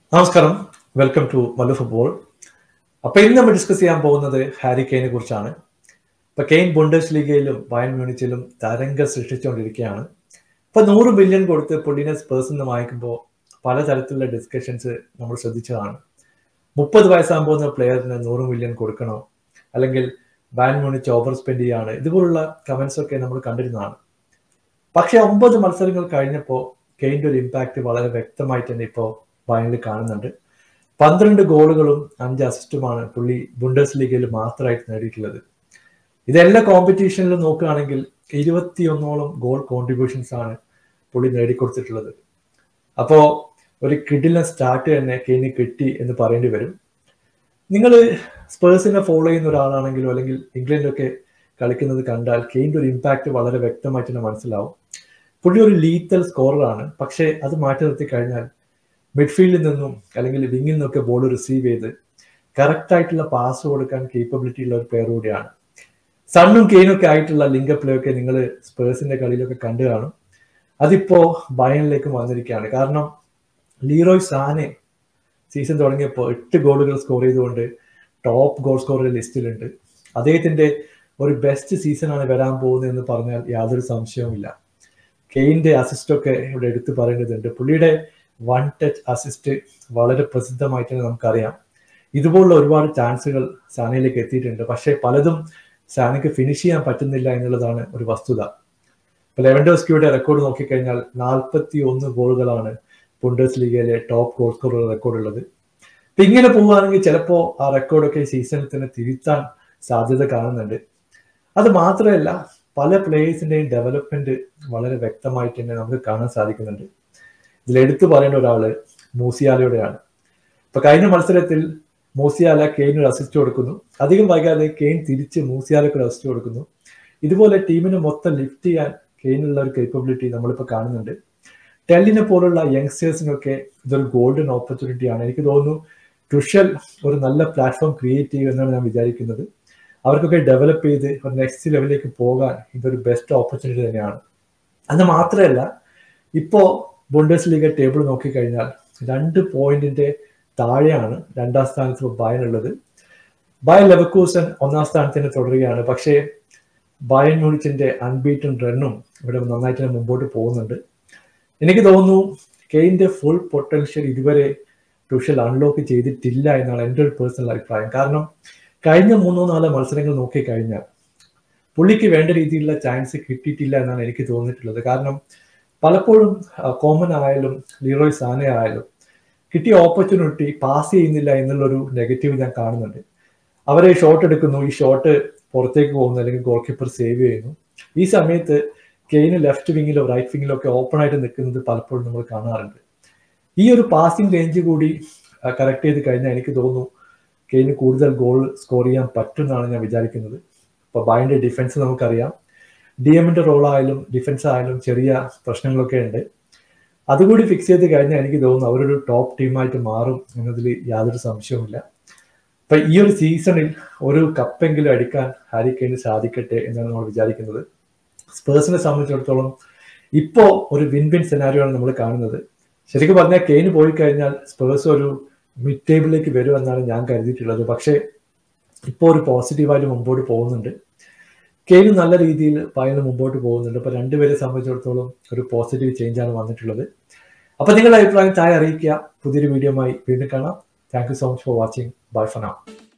നമസ്കാരം welcome to Mallu football അപ്പൊ ഇന്ന് നമ്മൾ ഡിസ്കസ് ചെയ്യാൻ പോകുന്നത് ഹാരി കെയിനെ കുറിച്ചാണ് ഇപ്പൊ കെയിൻ ബുണ്ടസ് ലീഗയിലും ബയൺ മ്യൂണിച്ചിലും തരംഗം സൃഷ്ടിച്ചുകൊണ്ടിരിക്കുകയാണ് ഇപ്പൊ നൂറ് മില്യൺ കൊടുത്ത് പുള്ളിനെ സ്പേഴ്സ് നിന്ന് വാങ്ങിക്കുമ്പോൾ പലതരത്തിലുള്ള ഡിസ്കഷൻസ് നമ്മൾ ശ്രദ്ധിച്ചതാണ് മുപ്പത് വയസ്സാകാൻ പോകുന്ന പ്ലെയറിന് നൂറ് മില്യൺ കൊടുക്കണോ അല്ലെങ്കിൽ ബയൺ മ്യൂണിച്ച് ഓവർ സ്പെൻഡ് ചെയ്യാണ് ഇതുപോലുള്ള കമന്റ്സ് ഒക്കെ നമ്മൾ കണ്ടിരുന്നതാണ് പക്ഷെ ഒമ്പത് മത്സരങ്ങൾ കഴിഞ്ഞപ്പോൾ കെയിൻ്റെ ഒരു ഇമ്പാക്റ്റ് വളരെ വ്യക്തമായിട്ട് തന്നെ ഇപ്പോൾ ബയണിൽ കാണുന്നുണ്ട് പന്ത്രണ്ട് ഗോളുകളും അഞ്ച് അസിസ്റ്റുമാണ് പുള്ളി ബുണ്ടസ് ലീഗയിൽ മാത്രമായിട്ട് നേടിയിട്ടുള്ളത് ഇതെല്ലാ കോമ്പറ്റീഷനിലും നോക്കുകയാണെങ്കിൽ ഇരുപത്തിയൊന്നോളം ഗോൾ കോൺട്രിബ്യൂഷൻസ് ആണ് പുള്ളി നേടിക്കൊടുത്തിട്ടുള്ളത് അപ്പോൾ ഒരു കിഡിലെ സ്റ്റാർട്ട് തന്നെ കെയിന് കിട്ടി എന്ന് പറയേണ്ടി വരും നിങ്ങൾ സ്പേഴ്സിനെ ഫോളോ ചെയ്യുന്ന ഒരാളാണെങ്കിലോ അല്ലെങ്കിൽ ഇംഗ്ലണ്ടിലൊക്കെ കളിക്കുന്നത് കണ്ടാൽ കെയിൻ്റെ ഒരു ഇമ്പാക്റ്റ് വളരെ വ്യക്തമായിട്ട് തന്നെ മനസ്സിലാവും പുള്ളി ഒരു ലീത്തൽ സ്കോററാണ് പക്ഷേ അത് മാറ്റി നിർത്തി കഴിഞ്ഞാൽ മിഡ്ഫീൽഡിൽ നിന്നും അല്ലെങ്കിൽ വിങ്ങിൽ നിന്നൊക്കെ ബോൾ റിസീവ് ചെയ്ത് കറക്റ്റ് ആയിട്ടുള്ള പാസ് കൊടുക്കാൻ കേപ്പബിലിറ്റി ഉള്ള ഒരു പ്ലെയർ കൂടിയാണ് സണ്ണും കെയിനും ഒക്കെ ആയിട്ടുള്ള ലിങ്ക് പ്ലേ ഒക്കെ നിങ്ങൾ സ്പേഴ്സിന്റെ കളിയിലൊക്കെ കണ്ടു കാണും അതിപ്പോ ബയണിലേക്ക് വന്നിരിക്കുകയാണ് കാരണം ലീറോയ് സാനെ സീസൺ തുടങ്ങിയപ്പോൾ എട്ട് ഗോളുകൾ സ്കോർ ചെയ്തുകൊണ്ട് ടോപ്പ് ഗോൾ സ്കോറർ ലിസ്റ്റിലുണ്ട് അദ്ദേഹത്തിന്റെ ഒരു ബെസ്റ്റ് സീസണാണ് വരാൻ പോകുന്നത് എന്ന് പറഞ്ഞാൽ യാതൊരു സംശയവുമില്ല കെയിന്റെ അസിസ്റ്റ് ഒക്കെ ഇവിടെ എടുത്തു പറയേണ്ടതുണ്ട് പുള്ളിയുടെ വൺ ടച്ച് അസിസ്റ്റ് വളരെ പ്രസിദ്ധമായിട്ട് നമുക്കറിയാം ഇതുപോലുള്ള ഒരുപാട് ചാൻസുകൾ സാനയിലേക്ക് എത്തിയിട്ടുണ്ട് പക്ഷേ പലതും സാനയ്ക്ക് ഫിനിഷ് ചെയ്യാൻ പറ്റുന്നില്ല എന്നുള്ളതാണ് ഒരു വസ്തുത ഇപ്പൊ ലെവൻഡോസ്കിയുടെ റെക്കോർഡ് നോക്കിക്കഴിഞ്ഞാൽ നാൽപ്പത്തി ഒന്ന് ഗോളുകളാണ് ബുണ്ടസ് ലീഗയിലെ ടോപ്പ് ഗോൾ സ്കോറർ റെക്കോർഡ് ഉള്ളത് ഇപ്പൊ ഇങ്ങനെ പോവുകയാണെങ്കിൽ ചിലപ്പോൾ ആ റെക്കോർഡൊക്കെ സീസണിൽ തന്നെ തിരുത്താൻ സാധ്യത കാണുന്നുണ്ട് അത് മാത്രമല്ല പല പ്ലേയേഴ്സിന്റെയും ഡെവലപ്മെന്റ് വളരെ വ്യക്തമായിട്ട് തന്നെ നമുക്ക് കാണാൻ സാധിക്കുന്നുണ്ട് ഇതിൽ എടുത്തു പറയേണ്ട ഒരാള് മൂസിയാലയുടെയാണ് ഇപ്പൊ കഴിഞ്ഞ മത്സരത്തിൽ മൂസിയാല കെയിനൊരു അസിസ്റ്റ് കൊടുക്കുന്നു അധികം വൈകാതെ കെയിൻ തിരിച്ച് മൂസിയാലയ്ക്ക് ഒരു അസിസ്റ്റ് കൊടുക്കുന്നു ഇതുപോലെ ടീമിനെ മൊത്തം ലിഫ്റ്റ് ചെയ്യാൻ കെയിനുള്ള ഒരു കേപ്പബിലിറ്റി നമ്മളിപ്പോൾ കാണുന്നുണ്ട് ടെല്ലിനെ പോലുള്ള യങ്സ്റ്റേഴ്സിനൊക്കെ ഇതൊരു ഗോൾഡൻ ഓപ്പർച്യൂണിറ്റി ആണ് എനിക്ക് തോന്നുന്നു ടുഷൽ ഒരു നല്ല പ്ലാറ്റ്ഫോം ക്രിയേറ്റ് ചെയ്യും എന്നാണ് ഞാൻ വിചാരിക്കുന്നത് അവർക്കൊക്കെ ഡെവലപ്പ് ചെയ്ത് ഒരു നെക്സ്റ്റ് ലെവലിലേക്ക് പോകാൻ ഇതൊരു ബെസ്റ്റ് ഓപ്പർച്യൂണിറ്റി തന്നെയാണ് അത് മാത്രമല്ല ഇപ്പോൾ ബുണ്ടസ് ലീഗ ടേബിൾ നോക്കിക്കഴിഞ്ഞാൽ രണ്ട് പോയിന്റിന്റെ താഴെയാണ് രണ്ടാം സ്ഥാനത്ത് ബയൻ ഉള്ളത് ബയൻ ലെവക്കൂസൻ ഒന്നാം സ്ഥാനത്തിന് തുടരുകയാണ് പക്ഷേ ബയൻ മ്യൂണിച്ചിന്റെ അൺബീറ്റൺ റണ്ണും ഇവിടെ നന്നായിട്ട് തന്നെ മുമ്പോട്ട് പോകുന്നുണ്ട് എനിക്ക് തോന്നുന്നു കെയിന്റെ ഫുൾ പൊട്ടൻഷ്യൽ ഇതുവരെ ടുഷൽ അൺലോക്ക് ചെയ്തിട്ടില്ല എന്നാണ് എൻ്റെ ഒരു പേഴ്സണൽ അഭിപ്രായം കാരണം കഴിഞ്ഞ മൂന്നോ നാലോ മത്സരങ്ങൾ നോക്കിക്കഴിഞ്ഞാൽ പുള്ളിക്ക് വേണ്ട രീതിയിലുള്ള ചാൻസ് കിട്ടിയിട്ടില്ല എന്നാണ് എനിക്ക് തോന്നിയിട്ടുള്ളത് കാരണം പലപ്പോഴും കോമൺ ആയാലും ലീറോയ് സാന ആയാലും കിട്ടിയ ഓപ്പർച്യൂണിറ്റി പാസ് ചെയ്യുന്നില്ല എന്നുള്ളൊരു നെഗറ്റീവ് ഞാൻ കാണുന്നുണ്ട് അവരെ ഷോട്ട് എടുക്കുന്നു ഈ ഷോട്ട് പുറത്തേക്ക് പോകുന്നു അല്ലെങ്കിൽ ഗോൾ കീപ്പർ സേവ് ചെയ്യുന്നു ഈ സമയത്ത് കെയിന് ലെഫ്റ്റ് വിങ്ങിലോ റൈറ്റ് വിങ്ങിലോ ഒക്കെ ഓപ്പൺ ആയിട്ട് നിൽക്കുന്നത് പലപ്പോഴും നമ്മൾ കാണാറുണ്ട് ഈ ഒരു പാസിംഗ് റേഞ്ച് കൂടി കറക്റ്റ് ചെയ്ത് കഴിഞ്ഞാൽ എനിക്ക് തോന്നുന്നു കെയിന് കൂടുതൽ ഗോൾ സ്കോർ ചെയ്യാൻ പറ്റുമെന്നാണ് ഞാൻ വിചാരിക്കുന്നത് ഇപ്പോൾ ബൈൻ്റെ ഡിഫൻസ് നമുക്കറിയാം ഡി എമ്മിന്റെ റോളായാലും ഡിഫൻസ് ആയാലും ചെറിയ പ്രശ്നങ്ങളൊക്കെ ഉണ്ട് അതുകൂടി ഫിക്സ് ചെയ്ത് കഴിഞ്ഞാൽ എനിക്ക് തോന്നുന്നു അവരൊരു ടോപ്പ് ടീമായിട്ട് മാറും എന്നതിൽ യാതൊരു സംശയവുമില്ല അപ്പൊ ഈ ഒരു സീസണിൽ ഒരു കപ്പെങ്കിലും അടിക്കാൻ ഹാരി കെയിന് സാധിക്കട്ടെ എന്നാണ് നമ്മൾ വിചാരിക്കുന്നത് സ്പേഴ്സിനെ സംബന്ധിച്ചിടത്തോളം ഇപ്പോ ഒരു വിൻ വിൻ സെനാരിയോ നമ്മൾ കാണുന്നത് ശരിക്കും പറഞ്ഞാൽ കെയിന് പോയി കഴിഞ്ഞാൽ സ്പേഴ്സ് ഒരു മിഡ് ടേബിളിലേക്ക് വരുമെന്നാണ് ഞാൻ കരുതിയിട്ടുള്ളത് പക്ഷേ ഇപ്പോൾ ഒരു പോസിറ്റീവായിട്ട് മുമ്പോട്ട് പോകുന്നുണ്ട് കെയിന് നല്ല രീതിയിൽ പയന് മുമ്പോട്ട് പോകുന്നുണ്ട് അപ്പൊ രണ്ടുപേരെ സംബന്ധിച്ചിടത്തോളം ഒരു പോസിറ്റീവ് ചേഞ്ച് ആണ് വന്നിട്ടുള്ളത് അപ്പൊ നിങ്ങളുടെ അഭിപ്രായം താഴെ അറിയിക്കുക പുതിയൊരു വീഡിയോയുമായി വീണ്ടും കാണാം thank you so much for watching bye for now